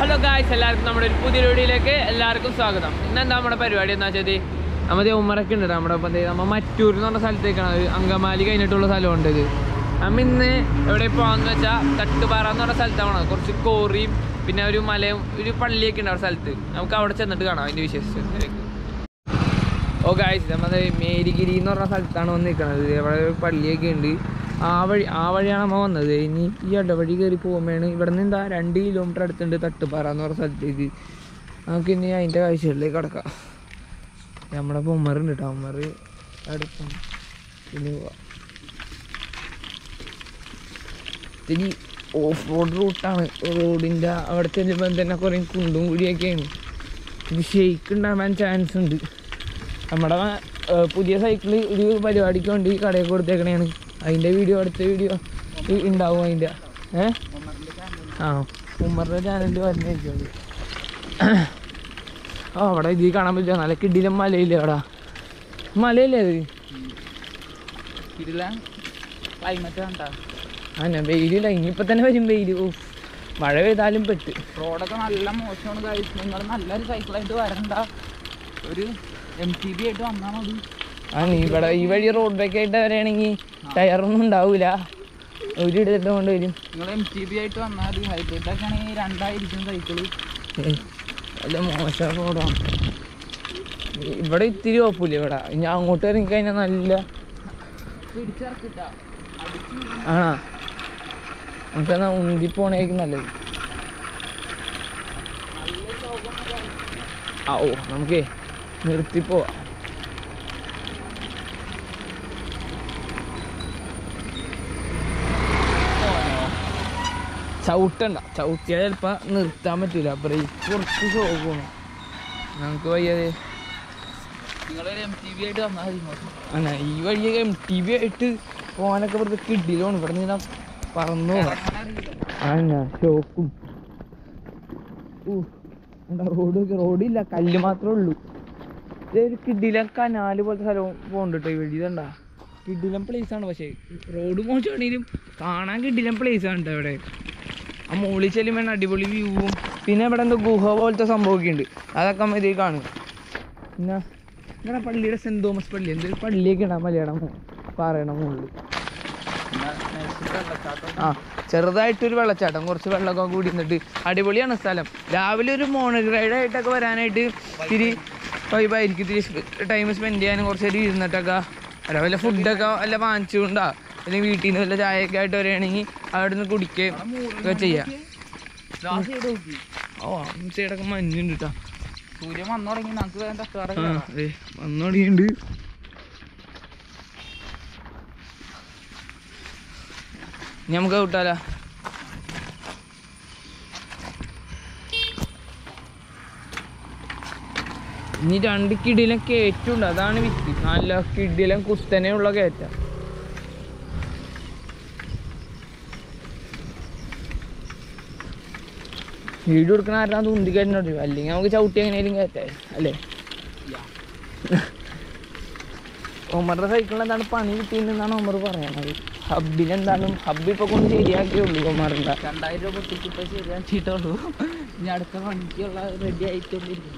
Hello guys എല്ലാവർക്കും നമ്മുടെ ഒരു പുതിയ വീഡിയോയിലേക്ക് എല്ലാവർക്കും സ്വാഗതം ഇന്നെന്താ നമ്മുടെ പരിപാടി എന്താ വെച്ചാൽ നമ്മുടെ ഉമ്മറൊക്കെ ഉണ്ട് നമ്മുടെ ഇപ്പം ദേ നമ്മ മറ്റൂർ എന്ന് പറഞ്ഞ സ്ഥലത്തേക്കാണ് അത് അങ്കമാലി കഴിഞ്ഞിട്ടുള്ള സ്ഥലമുണ്ട് ഇത് നമ്മ ഇന്ന് എവിടെ പോകാന്ന് വെച്ചാൽ തട്ടുപാറ എന്ന് പറഞ്ഞ സ്ഥലത്താണ് കുറച്ച് കോറിയും പിന്നെ ഒരു മലയും ഒരു പള്ളിയൊക്കെ ഉണ്ട് അവിടെ സ്ഥലത്ത് നമുക്ക് അവിടെ ചെന്നിട്ട് കാണാം അതിൻ്റെ വിശേഷിച്ച് ഓ ഗായ്സ് നമ്മുടെ മേരിഗിരി എന്ന് പറഞ്ഞ സ്ഥലത്താണ് വന്ന് നിൽക്കുന്നത് അവിടെ ഒരു പള്ളിയൊക്കെ ഉണ്ട് ആ വഴി ആ വഴിയാണ് നമ്മൾ വന്നത് ഇനി ഈ ഇടവഴി കയറി പോകുമ്പോഴാണ് ഇവിടെ നിന്ന് എന്താ രണ്ട് കിലോമീറ്റർ അടുത്തുണ്ട് തട്ടുപാറ എന്ന് പറഞ്ഞ സ്ഥലത്തേക്ക് നമുക്ക് ഇനി അതിൻ്റെ കാഴ്ചകളിലേക്ക് കിടക്കാം നമ്മുടെ ഇപ്പോൾ ഉമ്മറുണ്ട് കേട്ടോ ഉമ്മർ അടുത്താണ് ഇനി പോവാം ഇത്തിരി ഓഫ് റോഡ് റൂട്ടാണ് റോഡിൻ്റെ അവിടെ ചെല്ലുമ്പോൾ തന്നെ കുറേ കുണ്ടും കുഴിയൊക്കെയാണ് ഇത് ഷെയ്ക്ക് ഉണ്ടാവാൻ ചാൻസ് ഉണ്ട് നമ്മുടെ ഏർ, പുതിയ സൈക്കിള് ഒരു പരിപാടിക്ക് വേണ്ടി കടയിൽ കൊടുത്തേക്കണേണ് അതിൻ്റെ വീഡിയോ അടുത്ത വീഡിയോ ഉണ്ടാവും അതിൻ്റെ ഏ ആ ഉമ്മറുടെ ചാനലിൽ വരുന്നതായിരിക്കും ആ അവിടെ ഇത് കാണാൻ പറ്റുക നല്ല കിടിലം മലയില്ലേ അവിടെ മലയില്ലേ അത് ഇതിലെ ക്ലൈമറ്റ് കണ്ടാ ആ ഞാൻ വെയിലില്ല ഇനിയിപ്പോൾ തന്നെ വരും വെയിൽ ഓ മഴ പെയ്താലും പെട്ട് റോഡൊക്കെ നല്ല മോശമാണ് കഴിച്ചു നിങ്ങൾ നല്ലൊരു സൈക്കിളായിട്ട് വരണ്ട ഒരു എം ടി ബി ആയിട്ട് വന്നാൽ മതി ആ നീ ഇവിടെ ഈ വഴി റോഡ് ബ്രേക്ക് ആയിട്ട് വരികയാണെങ്കിൽ ടയറൊന്നും ഉണ്ടാവില്ല ഒരു ഇടത്തിട്ട് കൊണ്ട് വരും നിങ്ങൾ എം ടി ബി ആയിട്ട് വന്നാൽ മതി ഹൈബ്രിഡ് ഒക്കെ ആണെങ്കിൽ രണ്ടായിരിക്കും സൈക്കിള് ഏയ്, വല്ല മോശം റോഡാണ് ഇവിടെ ഇത്തിരി കുഴപ്പമില്ല ഇവിടെ ഞാൻ അങ്ങോട്ട് ഇറങ്ങി കഴിഞ്ഞാൽ നല്ല പിടിച്ചിറക്കിട്ടാ ആണാ നമുക്കെന്നാ ഉന്തി പോണേക്കും നല്ലത് ആ ഓ നമുക്കേ നിർത്തി പോവാം ചവിട്ടണ്ട ചവിട്ടിയാൽ ചിലപ്പോൾ നിർത്താൻ പറ്റൂല ബ്രേക്ക് കുറച്ച് പോകണം നമുക്ക് വയ്യാതെ നിങ്ങളൊരു എം ടി ബി ആയിട്ട് വന്നാൽ മതി ഇങ്ങോട്ട്. അല്ല ഈ വഴിയൊക്കെ എം ടി വി ആയിട്ട് പോകാനൊക്കെ വെറുതെ കിഡിലാണ് ഇവിടെ നിന്ന് പറന്നു പോകാം ഇറങ്ങാൻ അറിയില്ല. ആന്നാ ഷോക്കും റോഡ് റോഡില്ല കല്ല് മാത്രമേ ഉള്ളൂ ഇതൊരു കിഡിലം കനാല് പോലത്തെ സ്ഥലം പോകണ്ട കേട്ടോ ഈ വഴി ഇതണ്ടാ കിഡിലം പ്ലേസ് ആണ് പക്ഷേ റോഡ് മോശമാണെങ്കിലും കാണാൻ കിഡിലം പ്ലേസ് ആണ് കേട്ടോ ഇവിടെ ആ മുകളിൽ ചെല്ലുമ്പോൾ അടിപൊളി വ്യൂവും പിന്നെ ഇവിടെ എന്തോ ഗുഹ പോലത്തെ സംഭവമൊക്കെ ഉണ്ട് അതൊക്കെ നമ്മൾ ഇതിൽ കാണും പിന്നെ ഇവിടെ പള്ളിയുടെ സെൻറ് തോമസ് പള്ളി എന്തൊരു പള്ളിയൊക്കെ ഇടാൻ മലയാളം പറയണം മുകളിൽ പിന്നെ next വെള്ളച്ചാട്ടം. ആ ചെറുതായിട്ടൊരു വെള്ളച്ചാട്ടം കുറച്ച് വെള്ളമൊക്കെ കൂടി നിന്നിട്ട് അടിപൊളിയാണ് സ്ഥലം രാവിലെ ഒരു മോർണിംഗ് റൈഡ് ആയിട്ടൊക്കെ വരാനായിട്ട് ഇത്തിരി വൈബായിരിക്കും ഇത്തിരി ടൈം സ്പെൻഡ് ചെയ്യാനും കുറച്ച് നേരം ഇരുന്നിട്ടൊക്കെ അല്ല വല്ല ഫുഡൊക്കെ വല്ല വാങ്ങിച്ചുകൊണ്ടാ അല്ലെങ്കിൽ വീട്ടിൽ നിന്ന് വല്ല ചായയൊക്കെ ആയിട്ട് വരികയാണെങ്കിൽ അവിടെ നിന്ന് കുടിക്കുകയും ഒക്കെ ചെയ്യാം Last side നോക്കി. ഓ ആ സൈഡൊക്കെ മഞ്ഞുണ്ട് കേട്ടോ സൂര്യൻ വന്നു തുടങ്ങി നമുക്ക് വേഗം തട്ടുകാറ ആ അതെ വന്നു തുടങ്ങിയിട്ടുണ്ട് ഇനി നമുക്ക് വിട്ടാലോ ഇനി രണ്ട് കിടിലം കയറ്റുണ്ട് അതാണ് വിറ്റ് നല്ല കിടിലം കുത്തനെയുള്ള കയറ്റ വീഡിയോ എടുക്കണ ആരാണ് തുന്തി കയറ്റുന്നോട്ട് അല്ലെങ്കിൽ നമുക്ക് ചവിട്ടി എങ്ങനെയാലും കയറ്റേ അല്ലേ ഒമറുടെ സൈക്കിളിൽ എന്താണ് പണി കിട്ടിയെന്നാണ് ഒമർ പറയണത് ഹബിന് എന്താണ് ഹബ് ഇപ്പൊ കൊണ്ട് ശരിയാക്കിയേ ഉള്ളൂ ഒമറിന്റെ രണ്ടായിരം രൂപ പൊട്ടിച്ചിട്ട് ശരിയാക്കിയിട്ടുള്ളൂ ഇനി അടുത്ത പണിക്കുള്ള റെഡി ആയിട്ടൊന്നിരിക്കുന്നു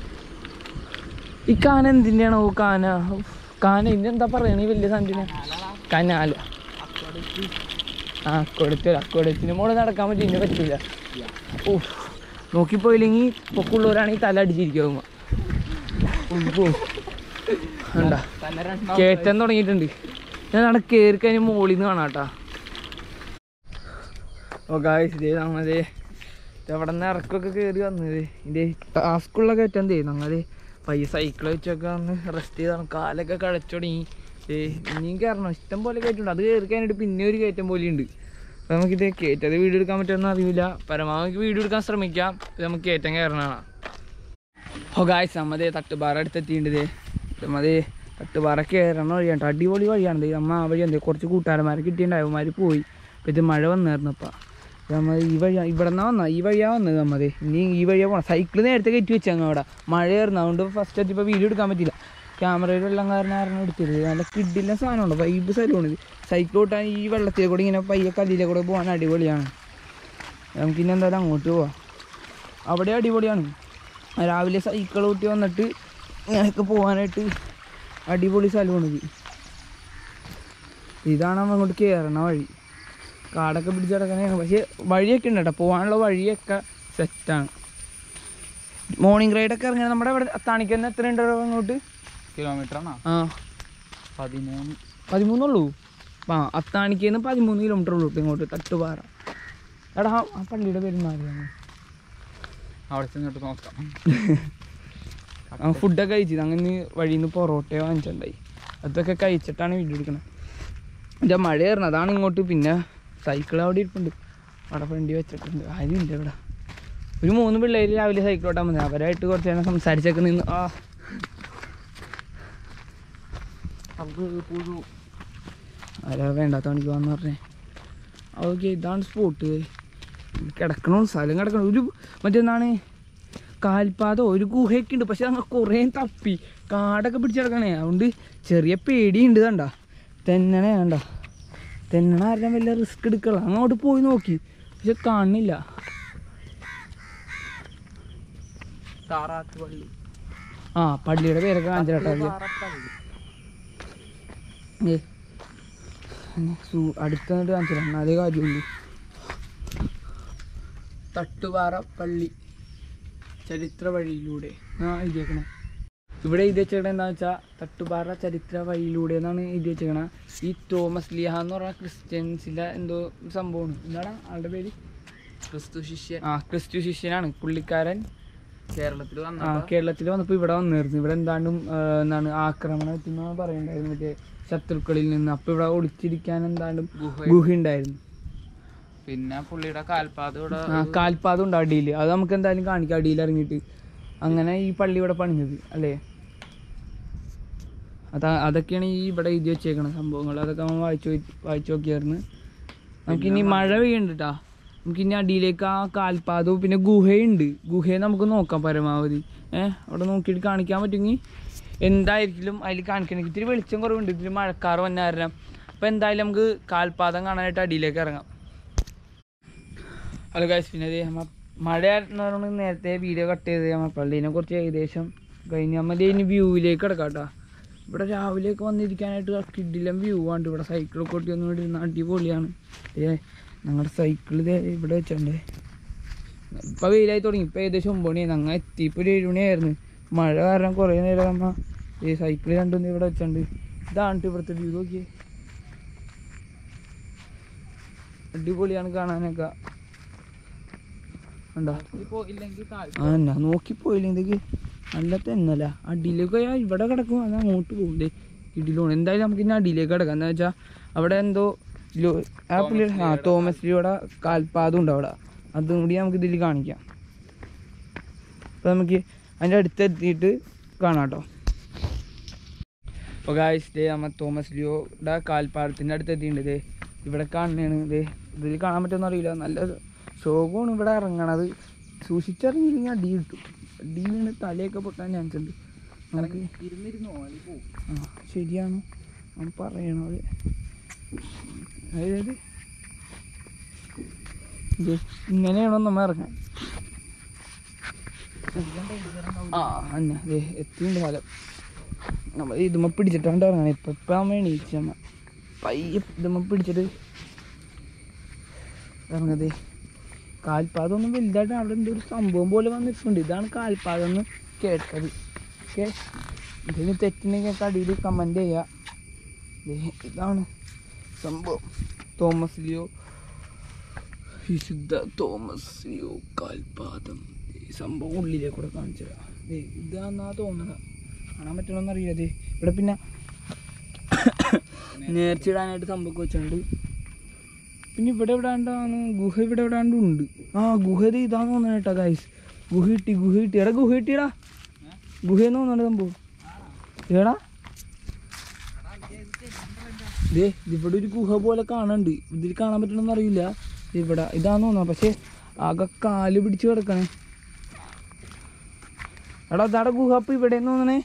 ഈ കാന എന്തിൻ്റെയാണോ കാന ഉഫ്, കാന ഇതെന്താ പറയണ ഈ വലിയ സാധനത്തിന് കനാല ആ കൊടുത്തില്ല കൊടുത്തിന് മോള് നടക്കാൻ പറ്റും ഇന്നെ പറ്റില്ല ഓ നോക്കിപ്പോയില്ലെങ്കിൽ പൊക്കുള്ളവരാണെങ്കിൽ തല അടിച്ചിരിക്കും ഉണ്ടാ തന്നെ രണ്ടാം കയറ്റാൻ തുടങ്ങിയിട്ടുണ്ട് ഞാൻ നട കയറി കഴിഞ്ഞ് മോളിൽ നിന്ന് കാണാട്ടാ ഓ ഗായ്സ് ഇതേ നമ്മതേ എവിടെ നിന്ന് ഇറക്കൊക്കെ കയറി വന്നത് ഇതിൻ്റെ ടാസ്കുള്ള കയറ്റം തേ ഞങ്ങള് പയ്യ സൈക്കിൾ വെച്ചൊക്കെ ഒന്ന് റെസ്റ്റ് ചെയ്താണ് കാലൊക്കെ കഴച്ചു തുടങ്ങി ഏ ഇനിയും കയറണം ഇഷ്ടം പോലെ കയറ്റുണ്ട് അത് കയറി കഴിഞ്ഞിട്ട് പിന്നെ ഒരു കയറ്റം പോലെ ഉണ്ട് അപ്പോൾ നമുക്കിത് കയറ്റത് വീഡിയോ എടുക്കാൻ പറ്റുമെന്ന് അറിയില്ല പരമാവധി വീഡിയോ എടുക്കാൻ ശ്രമിക്കാം ഇത് നമുക്ക് കയറ്റം കയറണതാണ് ഓ ഗായ്സ് നമ്മതേ തട്ടുപാറ അടുത്തെത്തിയിട്ടുണ്ട് ദേ നമ്മതേ തട്ടുപാറ കയറണ വഴിയാണ് ട്ടോ. അടിപൊളി വഴിയാണ് ദേ നമ്മ ആ വഴി എന്തേ കുറച്ച് കൂട്ടുകാരന്മാരെ കിട്ടിയിട്ടുണ്ടായി അവന്മാർ പോയി അപ്പോൾ ഇത് മഴ വന്നായിരുന്നു അപ്പം നമ്മ ഈ വഴി ഇവിടെ നിന്നാ വന്ന ഈ വഴിയാ വന്നത് നമ്മതേ ഇനി ഈ വഴിയാ പോണം സൈക്കിൾ നേരത്തെ കയറ്റി വെച്ചങ്ങ് അവിടെ മഴയായിരുന്നു അതുകൊണ്ട് ഫസ്റ്റ് എത്തിയപ്പോൾ വീഡിയോ എടുക്കാൻ പറ്റില്ല ക്യാമറയിൽ വെള്ളം കാരണം കാരണം എടുത്തത് നല്ല കിഡില്ല സാധനമുണ്ട് വൈബ് സ്ഥലമാണ് ഇത് സൈക്കിൾ ഓട്ടാൻ ഈ വെള്ളത്തിൽ കൂടെ ഇങ്ങനെ പയ്യെ കല്ലിലെ കൂടെ പോകാൻ അടിപൊളിയാണ് നമുക്കിനി എന്തായാലും അങ്ങോട്ട് പോവാം അവിടെ അടിപൊളിയാണ് രാവിലെ സൈക്കിൾ കൂട്ടി വന്നിട്ട് ഇങ്ങനെയൊക്കെ പോകാനായിട്ട് അടിപൊളി സ്ഥലമാണ് ഇത് ഇതാണ് നമ്മൾ അങ്ങോട്ട് കയറണ വഴി കാടൊക്കെ പിടിച്ച് കിടക്കണതാണ് പക്ഷേ വഴിയൊക്കെ ഉണ്ട് കേട്ടോ പോകാനുള്ള വഴിയൊക്കെ സെറ്റാണ് മോർണിംഗ് റൈഡൊക്കെ ഇറങ്ങിയാൽ നമ്മുടെ ഇവിടെ തണിക്കുന്ന എത്ര ഉണ്ട് അങ്ങോട്ട് കിലോമീറ്റർ ആണോ ആ പതിമൂന്ന് പതിമൂന്നുള്ളൂ ആ അത്താണിക്കുന്ന പതിമൂന്ന് കിലോമീറ്റർ ഉള്ളൂ കേട്ടോ ഇങ്ങോട്ട് തട്ടുപാറ എടാ ആ- ആ പള്ളിയുടെ പെരുമാറിയാണ് അവിടെ ചെന്നിട്ട് നോക്കാം ആ ഫുഡൊക്കെ കഴിച്ചത് അങ്ങനെ വഴിയിൽ നിന്ന് പൊറോട്ടയോ വാങ്ങിച്ചിട്ടുണ്ടായി അതൊക്കെ കഴിച്ചിട്ടാണ് വീഡിയോ എടുക്കണത് എൻ്റെ മഴ കയറണം അതാണ് ഇങ്ങോട്ട് പിന്നെ സൈക്കിൾ അവിടെ ഇരിപ്പുണ്ട് അവിടെ ഫ്രണ്ടി വെച്ചിട്ടുണ്ട് ആരും ഇല്ല ഇവിടെ ഒരു മൂന്ന് പിള്ളേർ രാവിലെ സൈക്കിൾ ഓട്ടാൻ വന്നത് അവരായിട്ട് കുറച്ച് നേരം സംസാരിച്ചൊക്കെ നിന്ന് ആ പുഴു ആരാ വേണ്ടാത്ത പണിക്ക് വന്ന് പറഞ്ഞേ ഓക്കെ ഇതാണ് സ്പോട്ട് കിടക്കണോ സ്ഥലം കിടക്കണോ ഒരു മറ്റെന്താണ് കാൽപാതോ ഒരു ഗുഹയൊക്കെ ഉണ്ട് പക്ഷെ അങ്ങ് കുറേ തപ്പി കാടൊക്കെ പിടിച്ച് കിടക്കണേ അതുകൊണ്ട് ചെറിയ പേടിയുണ്ട് കണ്ട തെന്നണേ കണ്ട തെന്നണ ആരുടെ വല്ല റിസ്ക് എടുക്കള അങ്ങോട്ട് പോയി നോക്കി പക്ഷെ കാണില്ല താറാത്ത് പള്ളി ആ പള്ളിയുടെ പേരൊക്കെ കാണിച്ചിട്ടാ താറപ്പള്ളി ഏ അടുത്ത് നിന്നിട്ട് കാണിച്ചില്ല എന്നാലേ കാര്യമുള്ളൂ തട്ടുപാറ പള്ളി ചരിത്ര വഴിയിലൂടെ ആ എഴുതിയേക്കണേ ഇവിടെ എഴുതി വെച്ചേക്കണേ എന്താ വെച്ചാൽ തട്ടുപാറ ചരിത്ര വഴിയിലൂടെ എന്നാണ് എഴുതി വെച്ചേക്കണ ഈ തോമസ് ലിഹ എന്ന് പറഞ്ഞ ക്രിസ്ത്യൻസിലെ എന്തോ സംഭവമാണ് എന്താണ് ആളുടെ പേര് ക്രിസ്തു ശിഷ്യൻ ആ ക്രിസ്തു ശിഷ്യനാണ് പുള്ളിക്കാരൻ കേരളത്തിൽ ആ വന്നപ്പോ കേരളത്തിൽ വന്നപ്പോൾ ഇവിടെ വന്നിരുന്നു ഇവിടെ എന്താണ്ടും ആ, എന്താണ് ആക്രമണം എത്തുന്ന പറയണ്ടായിരുന്നു മറ്റേ ശത്രുക്കളിൽ നിന്ന് അപ്പോൾ ഇവിടെ ഒളിച്ചിരിക്കാൻ എന്താണ്ടും ഗുഹ ഗുഹ ഉണ്ടായിരുന്നു പിന്നെ പുള്ളിയുടെ കാൽപാത ഇവിടെ ആ കാൽപാദം ഉണ്ട് അടിയിൽ അത് നമുക്ക് എന്തായാലും കാണിക്കാം അടിയിൽ ഇറങ്ങിയിട്ട് അങ്ങനെ ഈ പള്ളി ഇവിടെ പണിഞ്ഞത് അല്ലേ അതാ അതൊക്കെയാണ് ഈ ഇവിടെ എഴുതി വെച്ചേക്കണ സംഭവങ്ങൾ അതൊക്കെ നമ്മൾ വായിച്ചു നോക്കി- വായിച്ചു നോക്കിയായിരുന്നു നമുക്കിനി മഴ പെയ്യുന്നുണ്ട് കേട്ടാ നമുക്കിനി അടിയിലേക്ക് ആ കാൽപാദവും പിന്നെ ഗുഹയുണ്ട് ഗുഹയെ നമുക്ക് നോക്കാം പരമാവധി ഏഹ് അവിടെ നോക്കിയിട്ട് കാണിക്കാൻ പറ്റുമെങ്കിൽ എന്തായിരിക്കും അതിൽ കാണിക്കണമെങ്കിൽ ഇത്തിരി വെളിച്ചം കുറവുണ്ട് ഇത്തിരി മഴക്കാറ് വന്ന കാരണം അപ്പോൾ എന്തായാലും നമുക്ക് കാൽപാദം കാണാനായിട്ട് അടിയിലേക്ക് ഇറങ്ങാം ഹലോ ഗൈസ് പിന്നെ ദേ നമ്മ മഴ എന്ന് പറയുന്നത് നേരത്തെ വീഡിയോ കട്ട് ചെയ്ത് നമ്മ പള്ളീനെ കുറിച്ച് ഏകദേശം കഴിഞ്ഞ് നമ്മൾ ഇനി വ്യൂവിലേക്ക് കിടക്കാം കേട്ടോ ഇവിടെ രാവിലെയൊക്കെ വന്നിരിക്കാനായിട്ട് കിഡിലും വ്യൂ ആണ് ഇവിടെ സൈക്കിളൊക്കെ കൊട്ടി ഒന്നും ഇവിടെ ഇരുന്ന് അടിപൊളിയാണ് ഏ ഞങ്ങളുടെ സൈക്കിൾ ഇതേ ഇവിടെ വെച്ചിട്ടുണ്ട് ഇപ്പം വെയിലായി തുടങ്ങി ഇപ്പം ഏകദേശം ഒമ്പത് മണിയായി ഞങ്ങൾ എത്തിയപ്പോൾ ഒരു ഏഴ് മണിയായിരുന്നു മഴ കാരണം കുറേ നേരം നമ്മ ഈ സൈക്കിൾ രണ്ടൊന്നും ഇവിടെ വെച്ചിട്ടുണ്ട് ഇതാണ് ട്ടോ ഇവിടുത്തെ വ്യൂ നോക്കിയേ അടിപൊളിയാണ് കാണാനൊക്കെ ഉണ്ടോ ഇപ്പോ ഇല്ലെങ്കിൽ താഴ് ആ എന്നാ നോക്കിപ്പോയില്ല ഇതൊക്കെ നല്ല തെന്നല അടിയിലേക്ക് പോയാൽ ഇവിടെ കിടക്കും അത് അങ്ങോട്ട് പോകും ഇടിയിലോണ് എന്തായാലും നമുക്ക് ഇനി അടിയിലേക്ക് കിടക്കാം എന്താ വെച്ചാൽ അവിടെ എന്തോ ലോ- ആ പുള്ളി ആ തോമസ് ലിയുടെ കാൽപാദം ഉണ്ട് അവിടെ അതും കൂടി നമുക്ക് ഇതിൽ കാണിക്കാം അപ്പോൾ നമുക്ക് അതിൻ്റെ അടുത്ത് എത്തിയിട്ട് കാണാം കേട്ടോ അപ്പോൾ ഗായ്സ് ഡേ നമ്മ തോമസ് ലിയോയുടെ കാൽപ്പാടത്തിൻ്റെ അടുത്ത് എത്തിയിട്ടുണ്ട് ദേ ഇവിടെ കാണുന്നതാണ് ദേ ഇതിൽ കാണാൻ പറ്റുമെന്ന് അറിയില്ല നല്ല ശോകമാണ് ഇവിടെ ഇറങ്ങണത് സൂക്ഷിച്ചിറങ്ങിയില്ലെങ്കിൽ അടി കിട്ടും അടി വീണ് തലയൊക്കെ പൊട്ടാൻ ചാൻസ് ഉണ്ട് നമുക്ക് ഇരുന്നിരുന്നു ഓലി പോവും ആ ശരിയാണ് അവൻ പറയണത് അതായത് ഇത് ഇങ്ങനെയാണോ നമ്മ ഇറങ്ങാൻ ആ അന്നെ ദേ എത്തിയുണ്ട് സ്ഥലം നമ്മൾ ഇതുമ്മ പിടിച്ചിട്ടാണ്ട് ഇറങ്ങണം ഇപ്പം ഇപ്പം അമ്മ എണീച്ച അമ്മ പയ്യെ ഇതുമ്മ പിടിച്ചിട്ട് ഇറങ്ങതേ കാൽപാദം ഒന്നും വലുതായിട്ട് അവിടെ എന്തോ ഒരു സംഭവം പോലെ വന്നിട്ടുണ്ട് ഇതാണ് കാൽപാദം എന്ന് കേട്ടത് ഓക്കെ ഇതിന് തെറ്റുണ്ടെങ്കിൽ അടിയിൽ കമൻറ്റ് ചെയ്യുക ദേ ഇതാണ് സംഭവം തോമസ് ലിയോ വിശുദ്ധ തോമസ് ലിയോ കാൽപാദം ഈ സംഭവം ഉള്ളിലേക്ക് കൂടെ കാണിച്ചു തരാം ദേ ഇതാന്നാ തോന്നുന്നത് കാണാൻ പറ്റണമെന്ന് അറിയില്ല ദേ ഇവിടെ പിന്നെ നേർച്ചിടാനായിട്ട് സംഭവം വെച്ചിട്ടുണ്ട് പിന്നെ ഇവിടെ എവിടാണ്ടാണ് ഗുഹ ഇവിടെ എവിടാണ്ടും ഉണ്ട് ആ ഗുഹ ദേ ഇതാന്ന് തോന്നണ കേട്ടോ ഗൈസ് ഗുഹ കിട്ടി ഗുഹ കിട്ടി എടാ ഗുഹ കിട്ടിയടാ ഗുഹയെന്ന് തോന്നണ സംഭവം ഏടാ ദേ ഇവിടെ ഒരു ഗുഹ പോലെ കാണുന്നുണ്ട് ഇതിൽ കാണാൻ പറ്റണമെന്ന് അറിയില്ല ഇവിടെ ഇതാന്ന് തോന്നുന്നു പക്ഷെ ആകെ കാല് പിടിച്ച് കിടക്കണേ എടാ അതാടെ ഗുഹ അപ്പൊ ഇവിടെ തോന്നണേ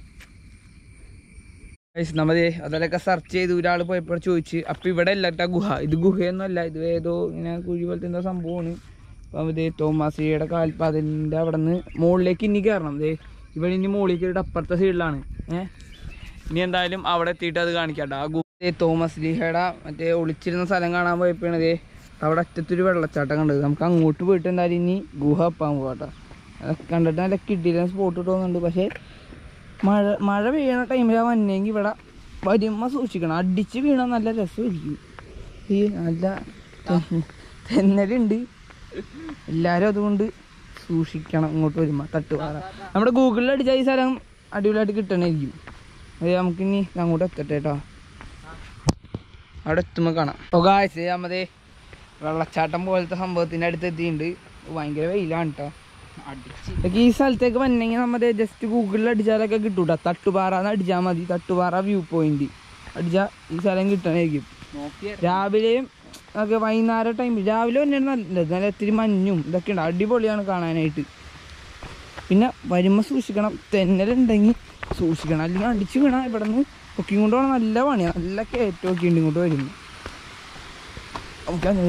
നമ്മതേ അതിലൊക്കെ സെർച്ച് ചെയ്ത് ഒരാൾ പോയപ്പോൾ ചോദിച്ച് അപ്പൊ ഇവിടെ അല്ല ട്ടാ ഗുഹ ഇത് ഗുഹയൊന്നും അല്ല ഇത് ഏതോ ഇങ്ങനെ കുഴി പോലത്തെ എന്തോ സംഭവമാണ് അപ്പം ഇത് തോമാസിയുടെ കാൽപ്പാതിൻ്റെ അവിടെ നിന്ന് മുകളിലേക്ക് ഇനി കയറണം ദേ ഇവിടെ ഇനി മുകളിൽ കയറിയിട്ട് അപ്പുറത്തെ സൈഡിലാണ് ഏഹ് ഇനി എന്തായാലും അവിടെ എത്തിയിട്ട് അത് കാണിക്കാട്ടോ ആ ഗു ദേ തോമസ് ലീഹയുടെ മറ്റേ ഒളിച്ചിരുന്ന സ്ഥലം കാണാൻ പോയപ്പോഴാണ് ദേ അവിടെ അറ്റത്തൊരു വെള്ളച്ചാട്ടം കണ്ടത് നമുക്ക് അങ്ങോട്ട് പോയിട്ട് എന്തായാലും ഇനി ഗുഹ അപ്പാൻ പോകാട്ടോ അതൊക്കെ കണ്ടിട്ട് നല്ല കിട്ടിയില്ല സ്പോട്ട് തോന്നുന്നുണ്ട് പക്ഷേ മഴ മഴ പെയ്യണ ടൈമിലാ വന്നെങ്കിൽ ഇവിടെ വരുമ്പോൾ സൂക്ഷിക്കണം അടിച്ച് വീണ നല്ല രസമായിരിക്കും ഈ നല്ല തെ- തെന്നലുണ്ട് എല്ലാവരും അതുകൊണ്ട് സൂക്ഷിക്കണം ഇങ്ങോട്ട് വരുമ്പോൾ തട്ടുപാറ നമ്മുടെ ഗൂഗിളിൽ അടിച്ചാൽ ഈ സ്ഥലം അടിപൊളിയായിട്ട് കിട്ടണമായിരിക്കും അത് നമുക്കിനി അങ്ങോട്ട് എത്തട്ടെ കേട്ടോ അവിടെ എത്തുമ്പോൾ കാണാം അപ്പോൾ കാഴ്ച നമ്മതേ വെള്ളച്ചാട്ടം പോലത്തെ സംഭവത്തിൻ്റെ അടുത്ത് എത്തിയിട്ടുണ്ട് ഭയങ്കര വെയിലാണ് കേട്ടോ അടിച്ച് ഇതൊക്കെ ഈ സ്ഥലത്തേക്ക് വന്നെങ്കിൽ നമ്മുടെ ജസ്റ്റ് ഗൂഗിളിൽ അടിച്ചാലൊക്കെ കിട്ടൂട്ടോ തട്ടുപാറ എന്ന് അടിച്ചാൽ മതി തട്ടുപാറ വ്യൂ പോയിന്റ് അടിച്ചാൽ ഈ സ്ഥലം കിട്ടണമായിരിക്കും നോക്കിയ രാവിലെയും ഒക്കെ വൈകുന്നേരം ടൈമിൽ രാവിലെ തന്നെയാണ് നല്ലത് നല്ല ഇത്തിരി മഞ്ഞും ഇതൊക്കെ ഉണ്ട് അടിപൊളിയാണ് കാണാനായിട്ട് പിന്നെ വരുമ്പോൾ സൂക്ഷിക്കണം തെന്നലുണ്ടെങ്കിൽ സൂക്ഷിക്കണം അല്ലെങ്കിൽ അടിച്ച് വീണാൽ ഇവിടെ നിന്ന് പൊക്കി കൊണ്ടുപോകണം നല്ല പണിയാണ് നല്ല കയറ്റമൊക്കെ ഉണ്ട് ഇങ്ങോട്ട് വരുന്നു നമുക്കങ്ങനെ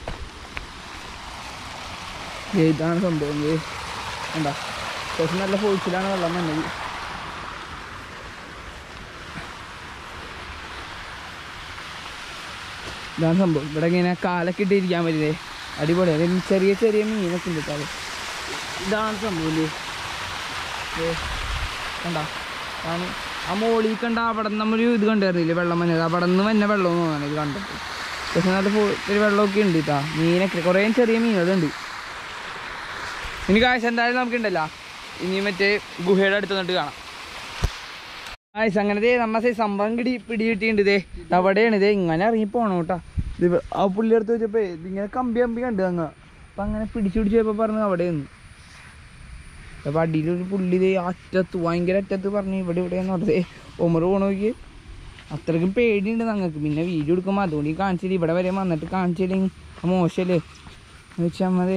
ദേ ഇതാണ് സംഭവം ദേ കണ്ടോ അത്യാവശ്യം നല്ല ഫോഴ്സിലാണ് വെള്ളം വന്നത് ഇതാണ് സംഭവം ഇവിടെ ഇങ്ങനെ കാലൊക്കെ ഇട്ടിരിക്കാൻ പറ്റില്ലേ അടിപൊളിയാണ് ഇതിൽ ചെറിയ ചെറിയ മീനൊക്കെ ഉണ്ട് കേട്ടോ ഇതാണ് സംഭവം ഇല്ലേ ദേ, കണ്ടോ ഞാൻ ആ മോളിൽ കണ്ട അവിടെ നിന്ന് നമ്മളൊരു ഇത് കണ്ടായിരുന്നില്ലേ വെള്ളം വന്നത് അവിടെ നിന്ന് തന്നെ വെള്ളം തോന്നാണ് ഇത് കണ്ടപ്പോൾ പക്ഷെ നല്ല ഫു- ഒരു വെള്ളമൊക്കെ ഉണ്ട് കേട്ടോ മീനൊക്കെ കുറേ ചെറിയ മീനുകളുണ്ട് ഇനി കാശ് എന്തായാലും നമുക്കുണ്ടല്ലോ ഇനി മറ്റേ ഗുഹയുടെ അടുത്ത് നിന്നിട്ട് കാണാം ആയിസ് അങ്ങനെ ദേ നമ്മ സൈ സംഭവം കിടി പിടി കിട്ടിയിട്ടുണ്ട് ദേ അവിടെയാണ് ഇതേ ഇങ്ങനെ ഇറങ്ങി പോണം കേട്ടാ ഇത് ഇവ- ആ പുള്ളി അടുത്ത് വെച്ചപ്പോ ഇതിങ്ങനെ കമ്പി കമ്പി കണ്ടു അങ്ങ് അപ്പൊ അങ്ങനെ പിടിച്ചു പിടിച്ച് പോയപ്പോ പറഞ്ഞു അവിടെ നിന്ന് അപ്പൊ അടിയിലൊരു പുള്ളി ദേ അറ്റത്ത് ഭയങ്കര അറ്റത്ത് പറഞ്ഞു ഇവിടെ ഇവിടെയെന്ന് പറഞ്ഞത് ഒമറ് പോണോക്ക് അത്രയ്ക്കും പേടിയുണ്ട് ഞങ്ങൾക്ക് പിന്നെ വീഡിയോ എടുക്കുമ്പോൾ അതുകൊണ്ട് ഈ കാണിച്ചില്ല ഇവിടെ വരെ വന്നിട്ട് കാണിച്ചില്ലെങ്കിൽ മോശമല്ലേ എന്ന് വെച്ചാൽ മതി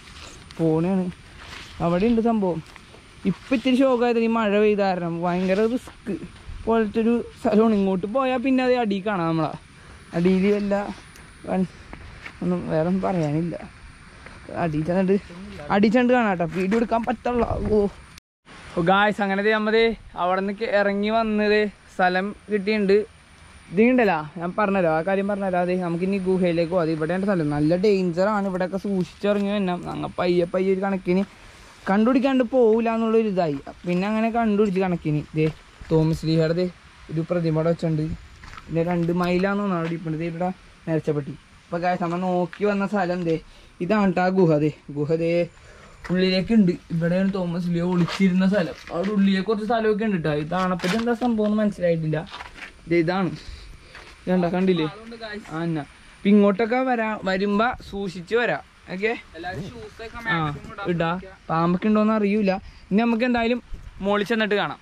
പോണാണ് അവിടെ ഉണ്ട് സംഭവം ഇപ്പം ഇത്തിരി ശോകമായത് ഈ മഴ പെയ്ത കാരണം ഭയങ്കര റിസ്ക് പോലത്തെ ഒരു സ്ഥലമാണ് ഇങ്ങോട്ട് പോയാൽ പിന്നെ അത് അടിയിൽ കാണാം നമ്മളെ അടിയിൽ വല്ല വൻ- ഒന്നും വേറെ ഒന്നും പറയാനില്ല അടിയിൽ ചെന്നിട്ട് അടിയിൽ ചെന്നിട്ട് കാണാം കേട്ടോ വീഡിയോ എടുക്കാൻ പറ്റുള്ള ഓ ഓ ഗായ്സ് അങ്ങനെ നമ്മത് അവിടെ നിന്ന് ഇറങ്ങി വന്നത് സ്ഥലം കിട്ടിയിട്ടുണ്ട് ഇതിണ്ടല്ല ഞാൻ പറഞ്ഞല്ലോ ആ കാര്യം പറഞ്ഞല്ലോ അതെ നമുക്ക് ഇനി ഗുഹയിലേക്ക് പോകാം ഇവിടെയാണ് സ്ഥലം നല്ല ഡേഞ്ചറാണ് ഇവിടെയൊക്കെ സൂക്ഷിച്ചിറങ്ങി തന്നെ ഞങ്ങൾ പയ്യെ പയ്യെ ഒരു കണക്കിന് കണ്ടുപിടിക്കാണ്ട് പോവില്ല എന്നുള്ളൊരു ഇതായി പിന്നെ അങ്ങനെ കണ്ടുപിടിച്ച് കണക്കിന് ദേ തോമസ് ലീഹയുടെ ദേ ഒരു പ്രതിമ അവിടെ വെച്ചിട്ടുണ്ട് പിന്നെ രണ്ട് മൈലാന്ന് തോന്നുന്നു അവിടെ ഇപ്പം ദേ ഇവിടെ നേർച്ചപ്പെട്ടി ഇപ്പൊ കാര്യം നമ്മൾ നോക്കി വന്ന സ്ഥലം ദേ ഇതാണ് ട്ടാ ഗുഹ ദേ ഗുഹ ദേ ഉള്ളിലേക്ക് ഉണ്ട് ഇവിടെയാണ് തോമസ് ലിയോ ഒളിച്ചിരുന്ന സ്ഥലം അവിടെ ഉള്ളിലേക്ക് കുറച്ച് സ്ഥലമൊക്കെ ഉണ്ട് കേട്ടോ ഇതാണ് അപ്പൊ ഇതെന്താ സംഭവം എന്ന് മനസ്സിലായിട്ടില്ല ദേ ഇതാണ് ഇതണ്ട കണ്ടില്ലേ ആ എന്നാ ഇപ്പൊ ഇങ്ങോട്ടൊക്കെ വരാ വരുമ്പോ സൂക്ഷിച്ച് വരാം ഓക്കെ എല്ലാവരും ഷൂസ് ഒക്കെ ആ മാക്സിമം ഇടാ പാമ്പൊക്കെ ഉണ്ടോന്ന് അറിയൂല ഇനി നമുക്ക് എന്തായാലും മോളിൽ ചെന്നിട്ട് കാണാം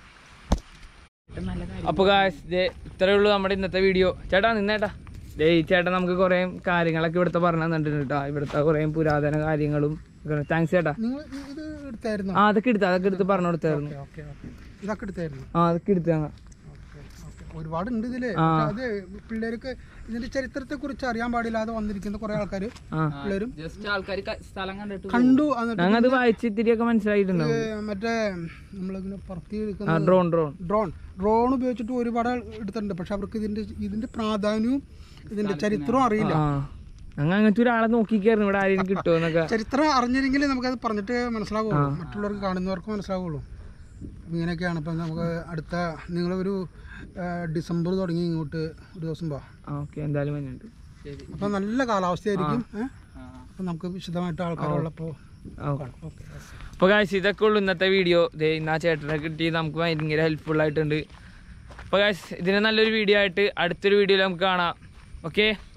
നല്ല കാര്യം അപ്പൊ ഗായ്സ് ദേ ഇത്രയേ ഉള്ളൂ നമ്മുടെ ഇന്നത്തെ വീഡിയോ ചേട്ടാ നിന്നേട്ടാ ദേ ഈ ചേട്ടൻ നമുക്ക് കുറേ കാര്യങ്ങളൊക്കെ ഇവിടുത്തെ പറഞ്ഞു തന്നിട്ടുണ്ട് കേട്ടോ ഇവിടുത്തെ കുറേ പുരാതന കാര്യങ്ങളും താങ്ക്സ് ചേട്ടാ നിങ്ങൾ ഇത് എടുത്തായിരുന്നു ആ അതൊക്കെ എടുത്ത് അതൊക്കെ എടുത്ത് പറഞ്ഞു കൊടുത്തായിരുന്നു ഓക്കെ ഓക്കെ ഇതൊക്കെ എടുത്തായിരുന്നു ആ അതൊക്കെ എടുത്ത് ഞങ്ങൾ ഒരുപാടുണ്ട് ഇതില് ആ. പക്ഷെ അത് പിള്ളേർക്ക് ഇതിന്റെ ചരിത്രത്തെ കുറിച്ച് അറിയാൻ പാടില്ലാതെ വന്നിരിക്കുന്ന കുറെ ആൾക്കാർ ആ പിള്ളേരും ജസ്റ്റ് ആൾക്കാർ സ്ഥലം കണ്ടിട്ട് കണ്ടു എന്നിട്ട് ഞങ്ങൾ അത് വായിച്ച് ഇത്തിരിയൊക്കെ മനസ്സിലായിട്ടുണ്ടാവും ഇത് മറ്റേ നമ്മളിങ്ങനെ പുറത്തി ആ എടുക്കുന്ന ഡ്രോൺ ഡ്രോൺ ഡ്രോൺ ഡ്രോൺ ഉപയോഗിച്ചിട്ട് ഒരുപാട് ആൾ എടുത്തിട്ടുണ്ട് പക്ഷെ അവർക്ക് ഇതിന്റെ ഇതിന്റെ പ്രാധാന്യവും ഇതിന്റെ ചരിത്രവും അറിയില്ല ആ ഞങ്ങൾ അങ്ങനത്തെ ഒരാളെ നോക്കിക്കായിരുന്നു ഇവിടെ ആരെയും കിട്ടുമെന്നൊക്കെ ചരിത്രം അറിഞ്ഞില്ലെങ്കിൽ നമുക്കത് പറഞ്ഞിട്ട് മനസ്സിലാവുള്ളൂ മറ്റുള്ളവർക്ക് കാണുന്നവർക്ക് മനസ്സിലാവുള്ളൂ അപ്പം ഇങ്ങനെയൊക്കെയാണ് ഇപ്പം നമുക്ക് അടുത്ത നിങ്ങളൊരു ആ, ഡിസംബർ തുടങ്ങി ഇങ്ങോട്ട് ഒരു ദിവസം പോവാം ഓക്കെ എന്തായാലും വരുന്നുണ്ട് ശരി അപ്പം നല്ല കാലാവസ്ഥയായിരിക്കും ഏഹ് ആ അപ്പം നമുക്ക് വിശദമായിട്ട് ആൾക്കാരുള്ളപ്പോൾ ഓക്കെ അപ്പോൾ കാശ് ഇതൊക്കെ ഉള്ളൂ ഇന്നത്തെ വീഡിയോ ദേ ഇന്ന് ആ ചേട്ടനെ കിട്ടി നമുക്ക് ഭയങ്കര ഹെൽപ്ഫുൾ ആയിട്ടുണ്ട് അപ്പോൾ കാശ് ഇതിന് നല്ലൊരു വീഡിയോ ആയിട്ട് അടുത്തൊരു വീഡിയോയിൽ നമുക്ക് കാണാം ഓക്കെ